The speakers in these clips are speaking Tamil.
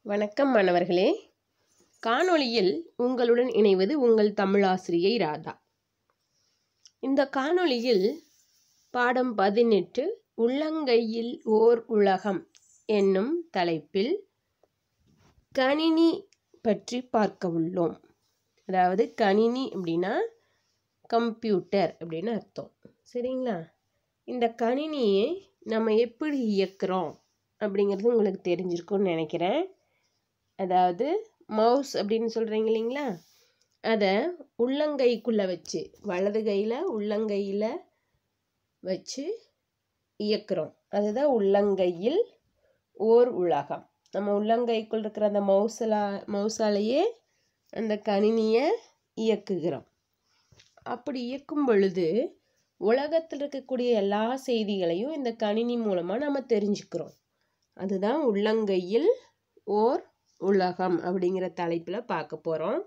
வணக்கம் மாணவர்களே காணொளியில் உங்களுடன் இணைவது உங்கள் தமிழாசிரியை ராதா இந்த காணொளியில் பாடம் பதினெட்டு உள்ளங்கையில் ஓர் உலகம் என்னும் தலைப்பில் கணினி பற்றி பார்க்க உள்ளோம் அதாவது கணினி அப்படின்னா கம்ப்யூட்டர் அப்படின்னு அர்த்தம் சரிங்களா இந்த கணினியை நம்ம எப்படி இயக்குறோம் அப்படிங்கிறது உங்களுக்கு தெரிஞ்சிருக்கும்னு நினைக்கிறேன் அதாவது மவுஸ் அப்படின்னு சொல்கிறீங்க இல்லைங்களா அதை உள்ளங்கைக்குள்ளே வச்சு வலது கையில் உள்ளங்கையில் வச்சு இயக்குறோம் அதுதான் உள்ளங்கையில் ஓர் உலகம் நம்ம உள்ளங்கைக்குள் இருக்கிற அந்த மவுசலா மவுசாலேயே அந்த கணினியை இயக்குகிறோம் அப்படி இயக்கும் பொழுது உலகத்தில் இருக்கக்கூடிய எல்லா செய்திகளையும் இந்த கணினி மூலமாக நம்ம தெரிஞ்சுக்கிறோம் அதுதான் உள்ளங்கையில் ஓர் உலகம் அப்படிங்கிற தலைப்பில் பார்க்க போகிறோம்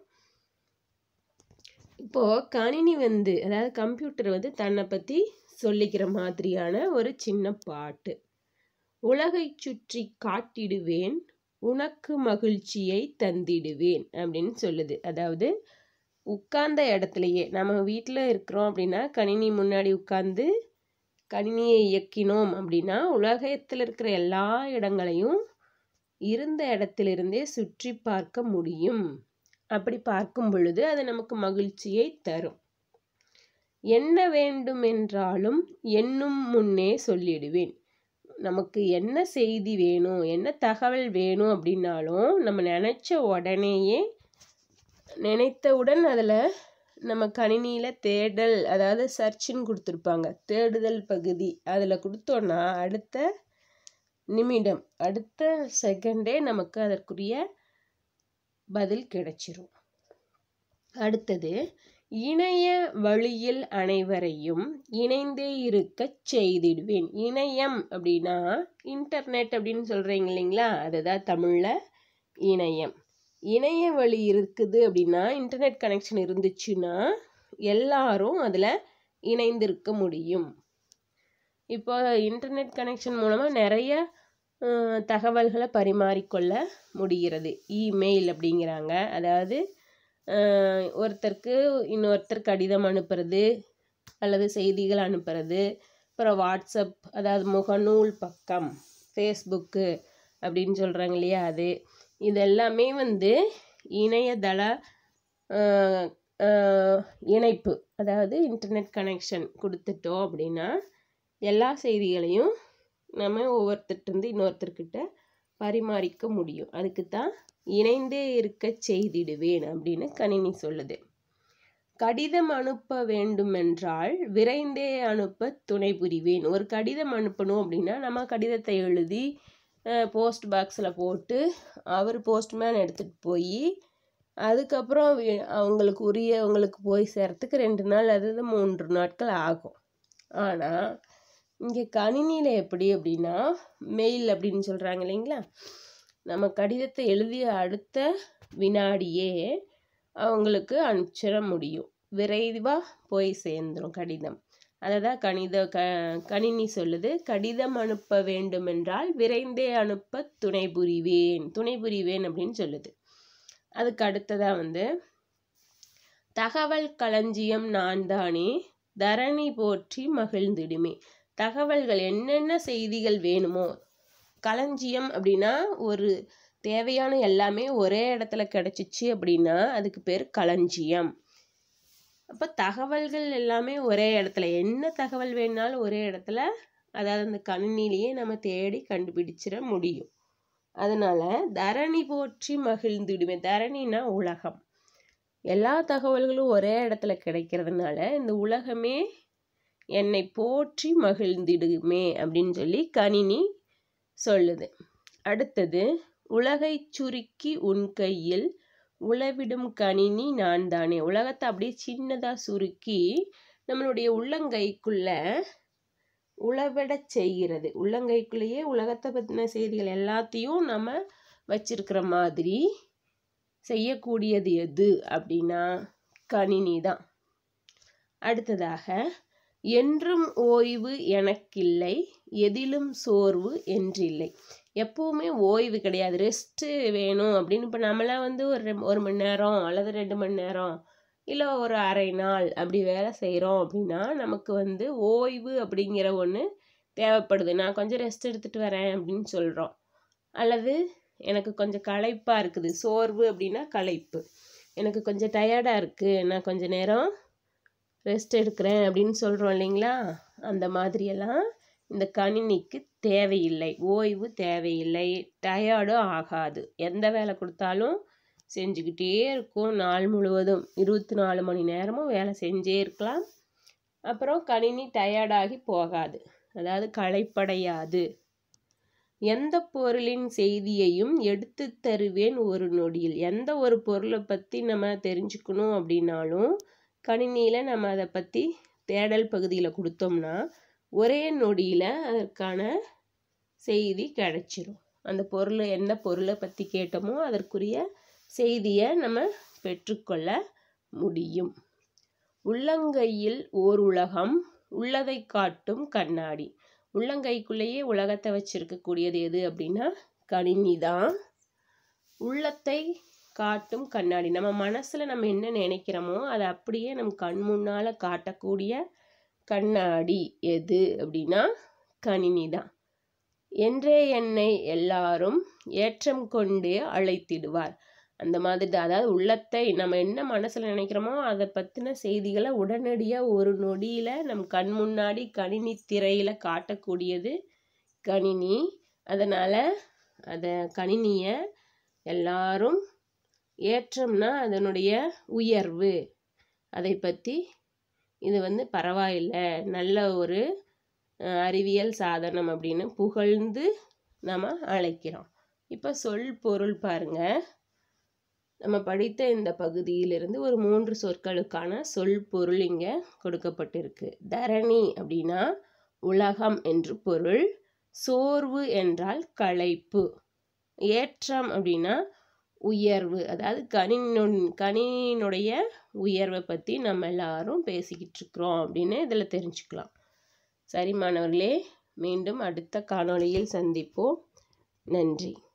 இப்போது கணினி வந்து அதாவது கம்ப்யூட்டர் வந்து தன்னை பற்றி சொல்லிக்கிற மாதிரியான ஒரு சின்ன பாட்டு உலகை சுற்றி காட்டிடுவேன் உனக்கு மகிழ்ச்சியை தந்திடுவேன் அப்படின்னு சொல்லுது அதாவது உட்கார்ந்த இடத்துலையே நம்ம வீட்டில் இருக்கிறோம் அப்படின்னா கணினி முன்னாடி உட்காந்து கணினியை இயக்கினோம் அப்படின்னா உலகத்தில் இருக்கிற எல்லா இடங்களையும் இருந்த இடத்திலிருந்தே சுற்றி பார்க்க முடியும் அப்படி பார்க்கும் பொழுது அது நமக்கு மகிழ்ச்சியை தரும் என்ன வேண்டும் என்றாலும் என்னும் முன்னே சொல்லிடுவேன் நமக்கு என்ன செய்தி வேணும் என்ன தகவல் வேணும் அப்படின்னாலும் நம்ம நினச்ச உடனேயே நினைத்தவுடன் அதில் நம்ம கணினியில் தேடல் அதாவது சர்ச்சுன்னு கொடுத்துருப்பாங்க தேடுதல் பகுதி அதில் கொடுத்தோன்னா அடுத்த நிமிடம் அடுத்த செகண்டே நமக்கு அதற்குரிய பதில் கிடைச்சிரும் அடுத்தது இணைய வழியில் அனைவரையும் இணைந்தே இருக்க செய்திடுவேன் இணையம் அப்படின்னா இன்டர்நெட் அப்படின்னு சொல்கிறீங்க இல்லைங்களா அதுதான் தமிழில் இணையம் இணைய வழி இருக்குது அப்படின்னா இன்டர்நெட் கனெக்ஷன் இருந்துச்சுன்னா எல்லாரும் அதில் இணைந்திருக்க முடியும் இப்போ இன்டர்நெட் கனெக்ஷன் மூலமாக நிறைய தகவல்களை பரிமாறிக்கொள்ள முடிகிறது இமெயில் அப்படிங்கிறாங்க அதாவது ஒருத்தருக்கு இன்னொருத்தர் கடிதம் அனுப்புறது அல்லது செய்திகள் அனுப்புறது அப்புறம் வாட்ஸ்அப் அதாவது முகநூல் பக்கம் ஃபேஸ்புக்கு அப்படின்னு சொல்கிறாங்க இல்லையா அது இது எல்லாமே வந்து இணையதள இணைப்பு அதாவது இன்டர்நெட் கனெக்ஷன் கொடுத்துட்டோம் அப்படின்னா எல்லா செய்திகளையும் நம்ம ஒவ்வொருத்தர்கிட்ட இன்னொருத்தர்கிட்ட பரிமாறிக்க முடியும் அதுக்கு தான் இணைந்தே இருக்க செய்திடுவேன் அப்படின்னு கணினி சொல்லுது கடிதம் அனுப்ப வேண்டுமென்றால் விரைந்தே அனுப்ப துணை புரிவேன் ஒரு கடிதம் அனுப்பணும் அப்படின்னா நம்ம கடிதத்தை எழுதி போஸ்ட் பாக்ஸில் போட்டு அவர் போஸ்ட்மேன் எடுத்துகிட்டு போய் அதுக்கப்புறம் அவங்களுக்கு உரியவங்களுக்கு போய் சேர்றதுக்கு ரெண்டு நாள் அதாவது மூன்று நாட்கள் ஆகும் ஆனால் இங்கே கணினியில் எப்படி அப்படின்னா மெயில் அப்படின்னு சொல்கிறாங்க இல்லைங்களா நம்ம கடிதத்தை எழுதிய அடுத்த வினாடியே அவங்களுக்கு அனுப்பிச்சிட முடியும் விரைவாக போய் சேர்ந்துடும் கடிதம் அதை தான் கணித க கணினி சொல்லுது கடிதம் அனுப்ப வேண்டுமென்றால் விரைந்தே அனுப்ப துணை புரிவேன் துணை புரிவேன் அப்படின்னு சொல்லுது அதுக்கு அடுத்ததாக வந்து தகவல் களஞ்சியம் நான் தானே தரணி போற்றி மகிழ்ந்திடுமே தகவல்கள் என்னென்ன செய்திகள் வேணுமோ களஞ்சியம் அப்படின்னா ஒரு தேவையான எல்லாமே ஒரே இடத்துல கிடச்சிச்சு அப்படின்னா அதுக்கு பேர் களஞ்சியம் அப்போ தகவல்கள் எல்லாமே ஒரே இடத்துல என்ன தகவல் வேணுனாலும் ஒரே இடத்துல அதாவது அந்த கணினிலேயே நம்ம தேடி கண்டுபிடிச்சிட முடியும் அதனால தரணி போற்றி மகிழ்ந்துடுவேன் தரணினா உலகம் எல்லா தகவல்களும் ஒரே இடத்துல கிடைக்கிறதுனால இந்த உலகமே என்னை போற்றி மகிழ்ந்திடுமே அப்படின்னு சொல்லி கணினி சொல்லுது அடுத்தது உலகை சுருக்கி உன் கையில் உளவிடும் கணினி நான் தானே உலகத்தை அப்படியே சின்னதாக சுருக்கி நம்மளுடைய உள்ளங்கைக்குள்ள உளவிட செய்கிறது உள்ளங்கைக்குள்ளேயே உலகத்தை பற்றின செய்திகள் எல்லாத்தையும் நம்ம வச்சிருக்கிற மாதிரி செய்யக்கூடியது எது அப்படின்னா கணினி தான் அடுத்ததாக என்றும் ஓய்வு எனக்கில்லை எதிலும் சோர்வு என்றில்லை எப்போவுமே ஓய்வு கிடையாது ரெஸ்ட்டு வேணும் அப்படின்னு இப்போ நம்மளாம் வந்து ஒரு ரெம்- ஒரு மணி நேரம் அல்லது ரெண்டு மணி நேரம் இல்லை ஒரு அரை நாள் அப்படி வேலை செய்கிறோம் அப்படின்னா நமக்கு வந்து ஓய்வு அப்படிங்கிற ஒன்று தேவைப்படுது நான் கொஞ்சம் ரெஸ்ட் எடுத்துகிட்டு வரேன் அப்படின்னு சொல்கிறோம் அல்லது எனக்கு கொஞ்சம் களைப்பாக இருக்குது சோர்வு அப்படின்னா களைப்பு எனக்கு கொஞ்சம் டயர்டாக இருக்குது நான் கொஞ்ச நேரம் ரெஸ்ட் எடுக்கிறேன் அப்படின்னு சொல்கிறோம் இல்லைங்களா அந்த மாதிரியெல்லாம் இந்த கணினிக்கு தேவையில்லை ஓய்வு தேவையில்லை டயர்டும் ஆகாது எந்த வேலை கொடுத்தாலும் செஞ்சுக்கிட்டே இருக்கும் நாள் முழுவதும் இருபத்தி நாலு மணி நேரமும் வேலை செஞ்சே இருக்கலாம் அப்புறம் கணினி டயர்டாகி போகாது அதாவது களைப்படையாது எந்த பொருளின் செய்தியையும் எடுத்து தருவேன் ஒரு நொடியில் எந்த ஒரு பொருளை பற்றி நம்ம தெரிஞ்சுக்கணும் அப்படின்னாலும் கணினியில் நம்ம அதை பற்றி தேடல் பகுதியில் கொடுத்தோம்னா ஒரே நொடியில் அதற்கான செய்தி கிடைச்சிரும் அந்த பொருள் என்ன பொருளை பற்றி கேட்டோமோ அதற்குரிய செய்தியை நம்ம பெற்றுக்கொள்ள முடியும் உள்ளங்கையில் ஓர் உலகம் உள்ளதை காட்டும் கண்ணாடி உள்ளங்கைக்குள்ளேயே உலகத்தை வச்சிருக்கக்கூடியது எது அப்படின்னா கணினி தான் உள்ளத்தை காட்டும் கண்ணாடி நம்ம மனசில் நம்ம என்ன நினைக்கிறோமோ அதை அப்படியே நம் கண் முன்னால் காட்டக்கூடிய கண்ணாடி எது அப்படின்னா கணினி தான் என்றே என்னை எல்லாரும் ஏற்றம் கொண்டே அழைத்திடுவார் அந்த மாதிரி தான் அதாவது உள்ளத்தை நம்ம என்ன மனசில் நினைக்கிறோமோ அதை பற்றின செய்திகளை உடனடியாக ஒரு நொடியில் நம் கண் முன்னாடி கணினி திரையில் காட்டக்கூடியது கணினி அதனால் அதை கணினியை எல்லாரும் ஏற்றம்னா அதனுடைய உயர்வு அதை பற்றி இது வந்து பரவாயில்லை நல்ல ஒரு அஹ், அறிவியல் சாதனம் அப்படின்னு புகழ்ந்து நம்ம அழைக்கிறோம் இப்போ சொல் பொருள் பாருங்க நம்ம படித்த இந்த பகுதியிலிருந்து ஒரு மூன்று சொற்களுக்கான சொல் பொருள் இங்கே கொடுக்கப்பட்டிருக்கு தரணி அப்படின்னா உலகம் என்று பொருள் சோர்வு என்றால் களைப்பு ஏற்றம் அப்படின்னா உயர்வு அதாவது கணினு கணினியினுடைய உயர்வை பற்றி நம்ம எல்லாரும் பேசிக்கிட்டு இருக்கிறோம் அப்படின்னு இதில் தெரிஞ்சுக்கலாம் சரி மாணவர்களே மீண்டும் அடுத்த காணொளியில் சந்திப்போம் நன்றி